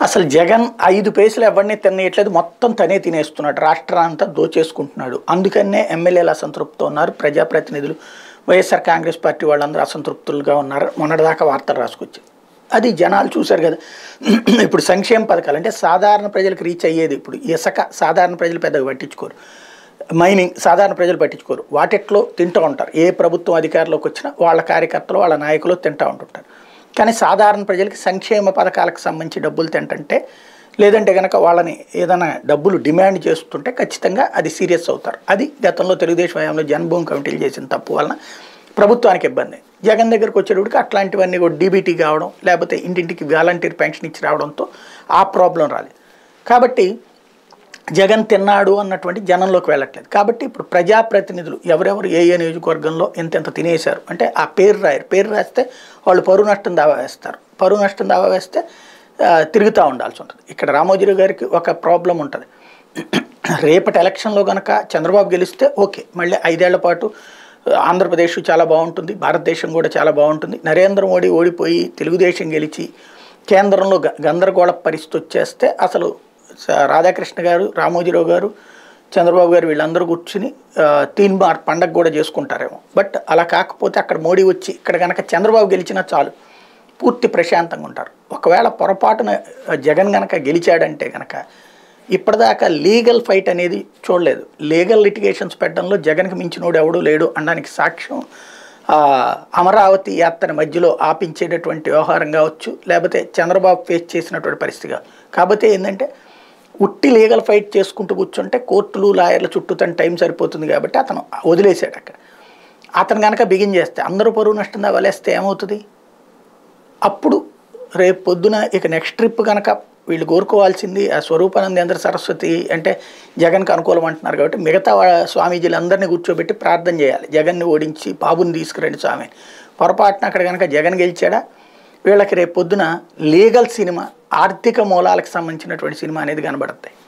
అసలు జగన్ ఐదు పైసలు ఎవరిని తినేయట్లేదు మొత్తం తనే తినేస్తున్నాడు రాష్ట్రం అంతా దోచేసుకుంటున్నాడు అందుకనే ఎమ్మెల్యేలు అసంతృప్తితో ఉన్నారు ప్రజాప్రతినిధులు వైఎస్ఆర్ కాంగ్రెస్ పార్టీ వాళ్ళందరూ అసంతృప్తులుగా ఉన్నారు మొన్నటిదాకా వార్తలు రాసుకొచ్చింది అది జనాలు చూశారు కదా ఇప్పుడు సంక్షేమ పథకాలు అంటే సాధారణ ప్రజలకు రీచ్ అయ్యేది ఇప్పుడు ఇసుక సాధారణ ప్రజలు పెద్దగా పట్టించుకోరు మైనింగ్ సాధారణ ప్రజలు పట్టించుకోరు వాటిట్లో తింటూ ఉంటారు ఏ ప్రభుత్వం అధికారంలోకి వచ్చినా వాళ్ళ కార్యకర్తలు వాళ్ళ నాయకులు తింటూ ఉంటుంటారు కానీ సాధారణ ప్రజలకి సంక్షేమ పథకాలకు సంబంధించి డబ్బులు తింటంటే లేదంటే కనుక వాళ్ళని ఏదైనా డబ్బులు డిమాండ్ చేస్తుంటే ఖచ్చితంగా అది సీరియస్ అవుతారు అది గతంలో తెలుగుదేశం హయాంలో జన్మభూమి కమిటీలు చేసిన తప్పు వలన ప్రభుత్వానికి ఇబ్బంది జగన్ దగ్గరకు వచ్చేటప్పటికి అట్లాంటివన్నీ కూడా డీబీటీ కావడం లేకపోతే ఇంటింటికి వాలంటీర్ పెన్షన్ ఇచ్చి రావడంతో ఆ ప్రాబ్లం రాలేదు కాబట్టి జగన్ తిన్నాడు అన్నటువంటి జనంలోకి వెళ్ళట్లేదు కాబట్టి ఇప్పుడు ప్రజాప్రతినిధులు ఎవరెవరు ఏ ఏ నియోజకవర్గంలో ఎంతెంత తినేశారు అంటే ఆ పేరు రాయరు పేరు రాస్తే వాళ్ళు పరువు నష్టం దావా వేస్తారు పరువు నష్టం దావా వేస్తే ఆ, తిరుగుతూ ఉండాల్సి ఉంటుంది ఇక్కడ రామోజీరావు గారికి ఒక ప్రాబ్లం ఉంటుంది రేపటి ఎలక్షన్లో కనుక చంద్రబాబు గెలిస్తే ఓకే మళ్ళీ ఐదేళ్ల పాటు ఆంధ్రప్రదేశ్ చాలా బాగుంటుంది భారతదేశం కూడా చాలా బాగుంటుంది నరేంద్ర మోడీ ఓడిపోయి తెలుగుదేశం గెలిచి కేంద్రంలో గ- గందరగోళ పరిస్థితి వచ్చేస్తే అసలు స- రాధాకృష్ణ గారు రామోజీరావు గారు చంద్రబాబు గారు వీళ్ళందరూ కూర్చుని ఆ, తీన్ బార్ పండగ కూడా చేసుకుంటారేమో బట్ అలా కాకపోతే అక్కడ మోడీ వచ్చి ఇక్కడ కనుక చంద్రబాబు గెలిచినా చాలు పూర్తి ప్రశాంతంగా ఉంటారు ఒకవేళ పొరపాటున జగన్ గనక గెలిచాడంటే గనక ఇప్పటిదాకా లీగల్ ఫైట్ అనేది చూడలేదు లీగల్ లిటిగేషన్స్ పెట్టడంలో జగన్కి మించినోడు ఎవడూ లేడు అనడానికి సాక్ష్యం ఆ, అమరావతి యాత్ర మధ్యలో ఆపించేటటువంటి వ్యవహారం కావచ్చు లేకపోతే చంద్రబాబు ఫేస్ చేసినటువంటి పరిస్థితి కావచ్చు కాకపోతే ఏంటంటే ఉట్టి లీగల్ ఫైట్ చేసుకుంటూ కూర్చుంటే కోర్టులు లాయర్ల చుట్టూ తన టైం సరిపోతుంది కాబట్టి అతను వదిలేశాడు అక్కడ అతను కనుక బిగిన్ చేస్తే అందరూ పరువు నష్టం వలేస్తే ఏమవుతుంది అప్పుడు రేపు పొద్దున ఇక నెక్స్ట్ ట్రిప్ కనుక వీళ్ళు కోరుకోవాల్సింది ఆ స్వరూపానందేంద్ర సరస్వతి అంటే జగన్కి అనుకూలం అంటున్నారు కాబట్టి మిగతా వా- స్వామీజీలందరినీ కూర్చోబెట్టి ప్రార్థన చేయాలి జగన్ని ఓడించి బాబుని తీసుకురండి స్వామి పొరపాటున అక్కడ కనుక జగన్ గెలిచాడా వీళ్ళకి రేపు పొద్దున లీగల్ సినిమా ఆర్థిక మూలాలకు సంబంధించినటువంటి సినిమా అనేది కనబడుతాయి